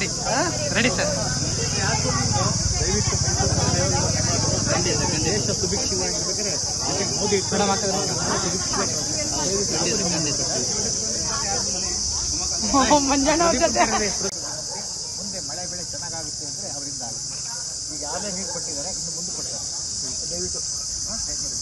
Ready ready sir ದಯವಿಟ್ಟು ದೇಶ ಸುಭಿಕ್ಷವಾಗಿರ್ಬೇಕಾದ್ರೆ ಅದಕ್ಕೆ ಮೋದಿ ಮೇಡಮ್ ಹಾಕಿದ್ರೆ ಮಂಜಣ್ಣ ಅವ್ರ ಜೊತೆ ಮುಂದೆ ಮಳೆ ಬೆಳೆ ಚೆನ್ನಾಗಾಗುತ್ತೆ ಅಂದ್ರೆ ಅವರಿಂದ ಆಗುತ್ತೆ ಈಗ ಯಾರೇ ನೀರು ಕೊಟ್ಟಿದ್ದಾರೆ ಇನ್ನು ಮುಂದೆ ಕೊಡ್ತಾರೆ ದಯವಿಟ್ಟು ಹಾ, ಹೇಗ್ ಮಾಡಿ.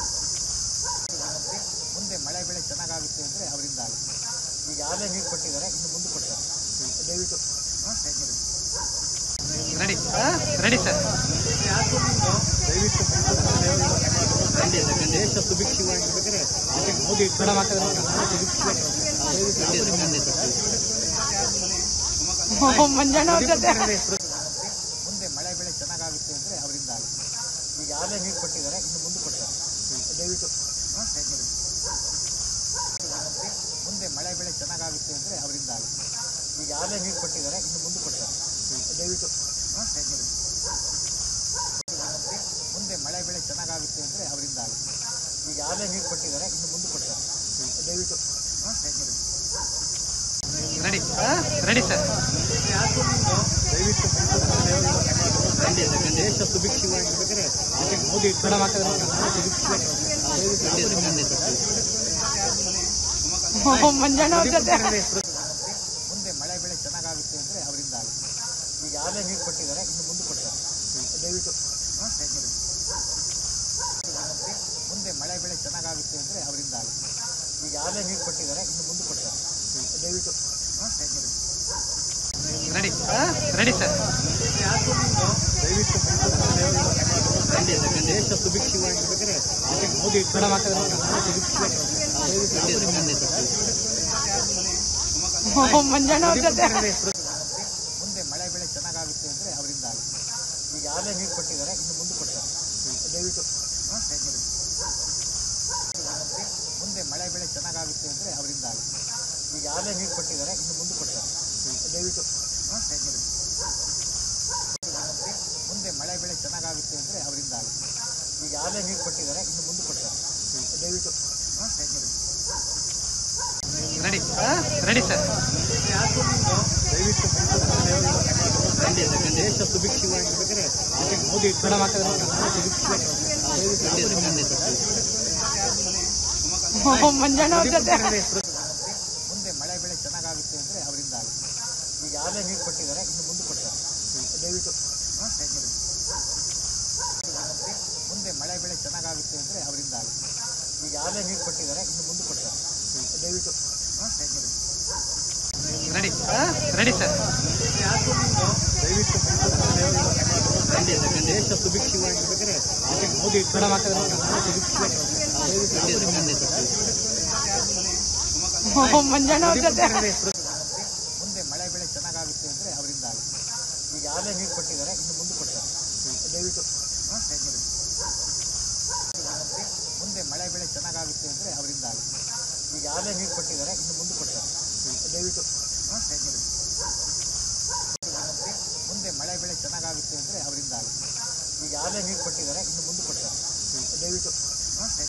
ಮುಂದೆ ಮಳೆ ಬೆಳೆ ಚೆನ್ನಾಗಾಗುತ್ತೆ ಅಂದ್ರೆ ಅವರಿಂದ ಆಗುತ್ತೆ ಈಗ ಯಾರೇ ನೀರು ಕೊಟ್ಟಿದ್ದಾರೆ ಇನ್ನು ಮುಂದೆ ಕೊಡ್ತಾರೆ ದಯವಿಟ್ಟು ಹಾ, ಹೇಗ್ ಮಾಡಿ. ರೆಡಿ ರೆಡಿ ಸರ್ ದಯವಿಟ್ಟು ದೇಶ ಸುಭಿಕ್ಷವಾಗಿರ್ಬೇಕಾದ್ರೆ ಅದಕ್ಕೆ ಮೋದಿ ಮೇಡಮ್ ಹಾಕಿದ್ರೆ ಮಂಜಣ್ಣ ಅವ್ರ ಜೊತೆ ಮುಂದೆ ಮಳೆ ಬೆಳೆ ಚೆನ್ನಾಗಾಗುತ್ತೆ ಅಂದ್ರೆ ಅವರಿಂದ ಆಗುತ್ತೆ ಈಗ ಯಾರೇ ನೀರು ಕೊಟ್ಟಿದ್ದಾರೆ ಇನ್ನು ಮುಂದೆ ಕೊಡ್ತಾರೆ ದಯವಿಟ್ಟು ಹಾ, ಹೇಗ್ ಮಾಡಿ. ಮುಂದೆ ಮಳೆ ಬೆಳೆ ಚೆನ್ನಾಗಾಗುತ್ತೆ ಅಂದ್ರೆ ಅವರಿಂದ ಆಗುತ್ತೆ ಈಗ ಯಾರೇ ನೀರು ಕೊಟ್ಟಿದ್ದಾರೆ ಇನ್ನು ಮುಂದೆ ಕೊಡ್ತಾರೆ ದಯವಿಟ್ಟು ಹಾ, ಹೇಗ್ ಮಾಡಿ. ಮುಂದೆ ಮಳೆ ಬೆಳೆ ಚೆನ್ನಾಗಾಗುತ್ತೆ ಅಂದ್ರೆ ಅವರಿಂದ ಆಗುತ್ತೆ ಈಗ ಯಾರೇ ನೀರು ಕೊಟ್ಟಿದ್ದಾರೆ ಇನ್ನು ಮುಂದೆ ಕೊಡ್ತಾರೆ ದಯವಿಟ್ಟು ಹಾ, ಹೇಗ್ ಮಾಡಿ. ರೆಡಿ ರೆಡಿ ಸರ್ ದಯವಿಟ್ಟು ದೇಶ ಸುಭಿಕ್ಷವಾಗಿರ್ಬೇಕಾದ್ರೆ ಅದಕ್ಕೆ ಮೋದಿ ಮೇಡಮ್ ಹಾಕಿದ್ರೆ ಮಂಜಣ್ಣ ಅವ್ರ ಜೊತೆ ಮುಂದೆ ಮಳೆ ಬೆಳೆ ಚೆನ್ನಾಗಾಗುತ್ತೆ ಅಂದ್ರೆ ಅವರಿಂದ ಆಗುತ್ತೆ ಈಗ ಯಾರೇ ನೀರು ಕೊಟ್ಟಿದ್ದಾರೆ ಇನ್ನು ಮುಂದೆ ಕೊಡ್ತಾರೆ ದಯವಿಟ್ಟು ಹಾ, ಹೇಗ್ ಮಾಡಿ. ಮುಂದೆ ಮಳೆ ಬೆಳೆ ಚೆನ್ನಾಗಾಗುತ್ತೆ ಅಂದ್ರೆ ಅವರಿಂದ ಆಗುತ್ತೆ ಈಗ ಯಾರೇ ನೀರು ಕೊಟ್ಟಿದ್ದಾರೆ ಇನ್ನು ಮುಂದೆ ಕೊಡ್ತಾರೆ ದಯವಿಟ್ಟು ಹಾ, ಹೇಗ್ ಮಾಡಿ. ರೆಡಿ ರೆಡಿ ಸರ್ ದಯವಿಟ್ಟು ದೇಶ ಸುಭಿಕ್ಷವಾಗಿರ್ಬೇಕಾದ್ರೆ ಅದಕ್ಕೆ ಮೋದಿ ಮೇಡಮ್ ಹಾಕಿದ್ರೆ ಮಂಜಣ್ಣ ಅವ್ರ ಜೊತೆ ಮುಂದೆ ಮಳೆ ಬೆಳೆ ಚೆನ್ನಾಗಾಗುತ್ತೆ ಅಂದ್ರೆ ಅವರಿಂದ ಆಗುತ್ತೆ ಈಗ ಯಾರೇ ನೀರು ಕೊಟ್ಟಿದ್ದಾರೆ ಇನ್ನು ಮುಂದೆ ಕೊಡ್ತಾರೆ ದಯವಿಟ್ಟು ಹಾ, ಹೇಗ್ ಮಾಡಿ. ಮುಂದೆ ಮಳೆ ಬೆಳೆ ಚೆನ್ನಾಗಾಗುತ್ತೆ ಅಂದ್ರೆ ಅವರಿಂದ ಆಗುತ್ತೆ ಈಗ ಯಾರೇ ನೀರು ಕೊಟ್ಟಿದ್ದಾರೆ ಇನ್ನು ಮುಂದೆ ಕೊಡ್ತಾರೆ ದಯವಿಟ್ಟು ಹಾ, ಹೇಗ್ ಮಾಡಿ. ಮುಂದೆ ಮಳೆ ಬೆಳೆ ಚೆನ್ನಾಗಾಗುತ್ತೆ ಅಂದ್ರೆ ಅವರಿಂದ ಆಗುತ್ತೆ ಈಗ ಯಾರೇ ನೀರು ಕೊಟ್ಟಿದ್ದಾರೆ ಇನ್ನು ಮುಂದೆ ಕೊಡ್ತಾರೆ ದಯವಿಟ್ಟು ಹಾ, ಹೇಗ್ ಮಾಡಿ. ರೆಡಿ ರೆಡಿ ಸರ್ ದಯವಿಟ್ಟು ದೇಶ ಸುಭಿಕ್ಷವಾಗಿರ್ಬೇಕಾದ್ರೆ ಅದಕ್ಕೆ ಮೋದಿ ಮೇಡಮ್ ಹಾಕಿದ್ರೆ ಮಂಜಣ್ಣ ಅವ್ರ ಜೊತೆ ಮುಂದೆ ಮಳೆ ಬೆಳೆ ಚೆನ್ನಾಗಾಗುತ್ತೆ ಅಂದ್ರೆ ಅವರಿಂದ ಆಗುತ್ತೆ ಈಗ ಯಾರೇ ನೀರು ಕೊಟ್ಟಿದ್ದಾರೆ ಇನ್ನು ಮುಂದೆ ಕೊಡ್ತಾರೆ ದಯವಿಟ್ಟು ಹಾ, ಹೇಗ್ ಮಾಡಿ. ಮುಂದೆ ಮಳೆ ಬೆಳೆ ಚೆನ್ನಾಗಾಗುತ್ತೆ ಅಂದ್ರೆ ಅವರಿಂದ ಆಗುತ್ತೆ ಈಗ ಯಾರೇ ನೀರು ಕೊಟ್ಟಿದ್ದಾರೆ ಇನ್ನು ಮುಂದೆ ಕೊಡ್ತಾರೆ ದಯವಿಟ್ಟು ಹಾ, ಹೇಗ್ ಮಾಡಿ. ರೆಡಿ ರೆಡಿ ಸರ್ ದಯವಿಟ್ಟು ದೇಶ ಸುಭಿಕ್ಷವಾಗಿರ್ಬೇಕಾದ್ರೆ ಅದಕ್ಕೆ ಮೋದಿ ಮೇಡಮ್ ಹಾಕಿದ್ರೆ ಮಂಜಣ್ಣ ಅವ್ರ ಜೊತೆ ಮುಂದೆ ಮಳೆ ಬೆಳೆ ಚೆನ್ನಾಗಾಗುತ್ತೆ ಅಂದ್ರೆ ಅವರಿಂದ ಆಗುತ್ತೆ ಈಗ ಯಾರೇ ನೀರು ಕೊಟ್ಟಿದ್ದಾರೆ ಇನ್ನು ಮುಂದೆ ಕೊಡ್ತಾರೆ ದಯವಿಟ್ಟು ಹಾ, ಹೇಗ್ ಮಾಡಿ. ಮುಂದೆ ಮಳೆ ಬೆಳೆ ಚೆನ್ನಾಗಾಗುತ್ತೆ ಅಂದ್ರೆ ಅವರಿಂದ ಆಗುತ್ತೆ ಈಗ ಯಾರೇ ನೀರು ಕೊಟ್ಟಿದ್ದಾರೆ ಇನ್ನು ಮುಂದೆ ಕೊಡ್ತಾರೆ ದಯವಿಟ್ಟು ಹಾ, ಹೇಗ್ ಮಾಡಿ. ಮುಂದೆ ಮಳೆ ಬೆಳೆ ಚೆನ್ನಾಗಾಗುತ್ತೆ ಅಂದ್ರೆ ಅವರಿಂದ ಆಗುತ್ತೆ ಈಗ ಯಾರೇ ನೀರು ಕೊಟ್ಟಿದ್ದಾರೆ ಇನ್ನು ಮುಂದೆ ಕೊಡ್ತಾರೆ ದಯವಿಟ್ಟು ಹಾ, ಹೇಗ್ ಮಾಡಿ.